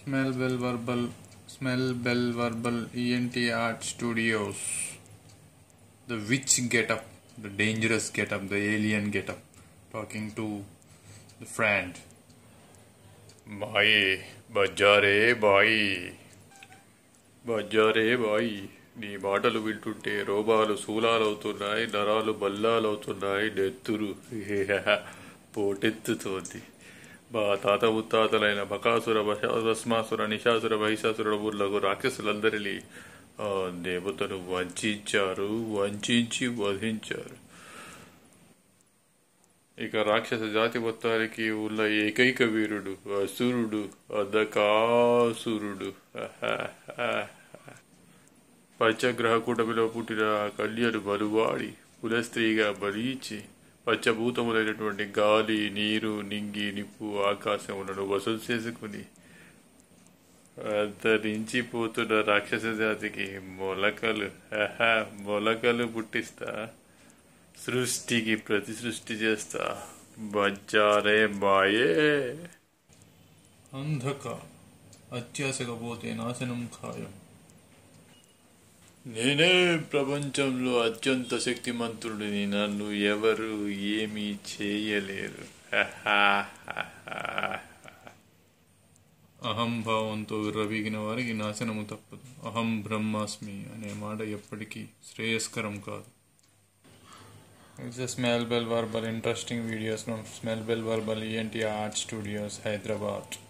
Smell Bell Verbal Smell Bell Verbal ENT Art Studios. The witch getup, the dangerous getup, the alien getup. Talking to the friend. బాయ్ బజ్జారే బాయ్ బజ్జారే బాయ్ నీ మాటలు వింటుంటే రోగాలు శూలాలవుతున్నాయి నరాలు బల్లాలవుతున్నాయి నెత్తురు పోటెత్తుతోంది మా తాత ముత్తాతలైన బకాసుర భస్మాసుర నిశాసుర మహిషాసుర ఊర్లకు రాక్షసులందరినీ ఆ దేవతను వంచారు వంచి వధించారు ఇక రాక్షస జాతి మొత్తానికి ఉన్న ఏకైక వీరుడు అసురుడు అదకాసురుడు పంచగ్రహ కూటమిలో పుట్టిన ఆ కన్యను బలువాడి కులస్త్రీగా బలిచి పంచభూతములైనటువంటి గాలి నీరు నింగి నిప్పు ఆకాశములను వసూలు చేసుకుని అంతరించిపోతున్న రాక్షస జాతికి మొలకలు ఆహా, మొలకలు పుట్టిస్తా సృష్టికి ప్రతి సృష్టి చేస్తా బజ్జారే బాయే అంధక అత్యాసకపోతే నాశనం ఖాయం నేనే ప్రపంచంలో అత్యంత శక్తిమంతుడిని నన్ను ఎవరు ఏమీ చేయలేరు అహంభావంతో విర్రవీగిన వారికి నాశనము తప్పదు అహం బ్రహ్మాస్మి అనే మాట ఎప్పటికీ శ్రేయస్కరం కాదు It's a Smell Bell Verbal interesting videos from Smell Bell Verbal ENT Art Studios, Hyderabad.